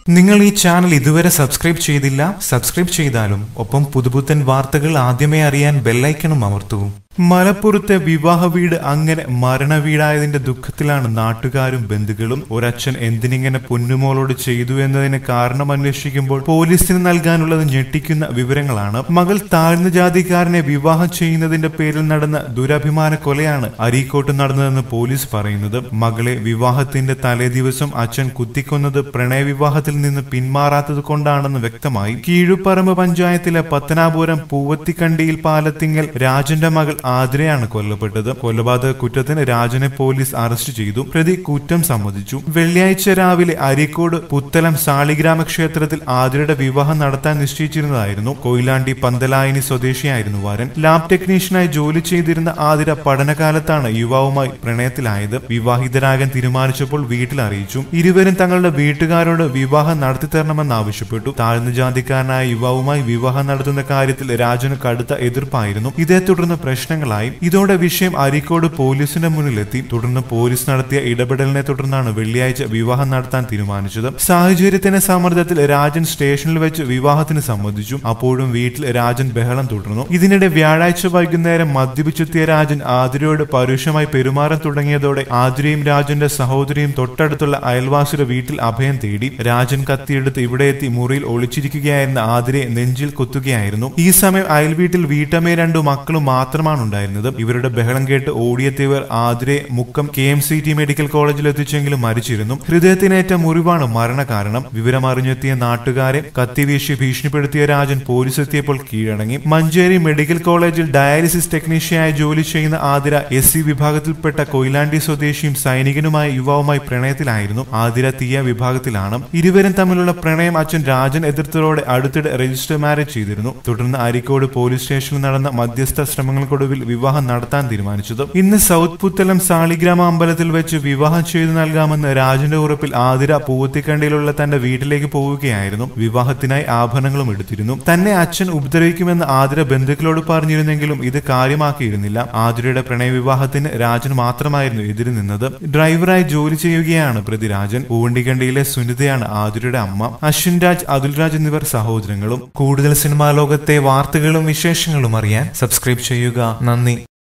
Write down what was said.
നിങ്ങൾ ഈ ചാനൽ ഇതുവരെ സബ്സ്ക്രൈബ് ചെയ്തില്ല സബ്സ്ക്രൈബ് ചെയ്താലും ഒപ്പം പുതുപുത്തൻ വാർത്തകൾ ആദ്യമേ അറിയാൻ ബെല്ലൈക്കണും അമർത്തൂ മലപ്പുറത്തെ വിവാഹ വീട് അങ്ങനെ മരണ വീടായതിന്റെ ദുഃഖത്തിലാണ് നാട്ടുകാരും ബന്ധുക്കളും ഒരച്ഛൻ എന്തിനിങ്ങനെ പൊന്നുമോളോട് ചെയ്തു എന്നതിന് കാരണം അന്വേഷിക്കുമ്പോൾ പോലീസിന് നൽകാനുള്ളത് ഞെട്ടിക്കുന്ന വിവരങ്ങളാണ് മകൾ താഴ്ന്ന ജാതിക്കാരനെ വിവാഹം ചെയ്യുന്നതിന്റെ പേരിൽ നടന്ന ദുരഭിമാന കൊലയാണ് അരീക്കോട്ട് നടന്നതെന്ന് പോലീസ് പറയുന്നത് മകളെ വിവാഹത്തിന്റെ തലേ ദിവസം അച്ഛൻ കുത്തിക്കൊന്നത് പ്രണയവിവാഹത്തിൽ നിന്ന് പിന്മാറാത്തത് കൊണ്ടാണെന്ന് വ്യക്തമായി കീഴുപറമ്പ് പഞ്ചായത്തിലെ പത്തനാപുരം പൂവത്തിക്കണ്ടിയിൽ പാലത്തിങ്ങൽ രാജന്റെ മകൾ ആതിരയാണ് കൊല്ലപ്പെട്ടത് കൊലപാതക കുറ്റത്തിന് രാജനെ പോലീസ് അറസ്റ്റ് ചെയ്തു പ്രതി കുറ്റം സമ്മതിച്ചു വെള്ളിയാഴ്ച രാവിലെ അരീക്കോട് പുത്തലം സാളിഗ്രാമ ക്ഷേത്രത്തിൽ ആതിരയുടെ വിവാഹം നടത്താൻ നിശ്ചയിച്ചിരുന്നതായിരുന്നു കൊയിലാണ്ടി പന്തലായനി സ്വദേശിയായിരുന്നു വരൻ ലാബ് ടെക്നീഷ്യനായി ജോലി ചെയ്തിരുന്ന ആതിര പഠനകാലത്താണ് യുവാവുമായി പ്രണയത്തിലായത് വിവാഹിതരാകാൻ തീരുമാനിച്ചപ്പോൾ വീട്ടിൽ അറിയിച്ചു ഇരുവരും തങ്ങളുടെ വീട്ടുകാരോട് വിവാഹം നടത്തി തരണമെന്ന് ആവശ്യപ്പെട്ടു താഴ്ന്ന ജാതിക്കാരനായ യുവാവുമായി വിവാഹം നടത്തുന്ന കാര്യത്തിൽ രാജന് കടുത്ത എതിർപ്പായിരുന്നു ഇതേ തുടർന്ന് പ്രശ്നങ്ങളായി ഇതോടെ വിഷയം അരീക്കോട് പോലീസിന്റെ മുന്നിലെത്തി തുടർന്ന് പോലീസ് നടത്തിയ ഇടപെടലിനെ തുടർന്നാണ് വെള്ളിയാഴ്ച വിവാഹം നടത്താൻ തീരുമാനിച്ചത് സാഹചര്യത്തിന്റെ സമ്മർദ്ദത്തിൽ രാജൻ സ്റ്റേഷനിൽ വെച്ച് വിവാഹത്തിന് സമ്മതിച്ചു അപ്പോഴും വീട്ടിൽ രാജൻ ബഹളം തുടർന്നു ഇതിനിടെ വ്യാഴാഴ്ച വൈകുന്നേരം മദ്യപിച്ചെത്തിയ രാജൻ ആതിരയോട് പരുഷമായി പെരുമാറാൻ തുടങ്ങിയതോടെ ആതിരയും രാജന്റെ സഹോദരിയും തൊട്ടടുത്തുള്ള അയൽവാസിയുടെ വീട്ടിൽ അഭയം തേടി രാജൻ കത്തിയെടുത്ത് ഇവിടെ എത്തി മുറിയിൽ ഒളിച്ചിരിക്കുകയായിരുന്ന ആതിരയെ നെഞ്ചിൽ കുത്തുകയായിരുന്നു ഈ സമയം അയൽവീട്ടിൽ വീട്ടമ്മയും രണ്ടു മക്കളും മാത്രമാണ് ഉണ്ടായിരുന്നത് ഇവരുടെ ബഹളം കേട്ട് ഓടിയെത്തിയവർ ആതിരെ Mukkam K M C T medical കോളേജിൽ എത്തിച്ചെങ്കിലും മരിച്ചിരുന്നു ഹൃദയത്തിനേറ്റ മുറിവാണ് മരണകാരണം വിവരമറിഞ്ഞെത്തിയ നാട്ടുകാരെ കത്തിവീശി ഭീഷണിപ്പെടുത്തിയ രാജൻ പോലീസ് എത്തിയപ്പോൾ കീഴടങ്ങി മഞ്ചേരി മെഡിക്കൽ കോളേജിൽ ഡയാലിസിസ് ടെക്നീഷ്യനായി ജോലി ചെയ്യുന്ന ആതിര എസ് സി വിഭാഗത്തിൽപ്പെട്ട കൊയിലാണ്ടി സ്വദേശിയും സൈനികനുമായ യുവാവുമായി പ്രണയത്തിലായിരുന്നു ആതിര തീയ വിഭാഗത്തിലാണ് ഇരുവരും തമ്മിലുള്ള പ്രണയം അച്ഛൻ രാജൻ എതിർത്തതോടെ അടുത്തിടെ രജിസ്റ്റർ മാരേജ് ചെയ്തിരുന്നു തുടർന്ന് അരിക്കോട് പോലീസ് സ്റ്റേഷനിൽ നടന്ന മധ്യസ്ഥ ശ്രമങ്ങൾക്കൊടുവിൽ വിവാഹം നടത്താൻ തീരുമാനിച്ചത് ഇന്ന് സൗത്ത് പുത്തലം സാളിഗ്രാമ അമ്പലത്തിൽ വെച്ച് വിവാഹം ചെയ്തു നൽകാമെന്ന് രാജന്റെ ഉറപ്പിൽ ആതിര പൂവത്തിക്കണ്ടിയിലുള്ള തന്റെ വീട്ടിലേക്ക് പോവുകയായിരുന്നു വിവാഹത്തിനായി ആഭരണങ്ങളും എടുത്തിരുന്നു തന്നെ അച്ഛൻ ഉപദ്രവിക്കുമെന്ന് ആതിര ബന്ധുക്കളോട് പറഞ്ഞിരുന്നെങ്കിലും ഇത് കാര്യമാക്കിയിരുന്നില്ല ആതിരയുടെ പ്രണയവിവാഹത്തിന് രാജൻ മാത്രമായിരുന്നു എതിര് നിന്നത് ഡ്രൈവറായി ജോലി ചെയ്യുകയാണ് പ്രതി രാജൻ പൂവണ്ടിക്കണ്ടിയിലെ സുനിതയാണ് ആതിരയുടെ അമ്മ അശ്വിൻ രാജ് അതുൽ രാജ് എന്നിവർ സഹോദരങ്ങളും കൂടുതൽ സിനിമാ ലോകത്തെ വാർത്തകളും വിശേഷങ്ങളും അറിയാൻ സബ്സ്ക്രൈബ് ചെയ്യുക നന്ദി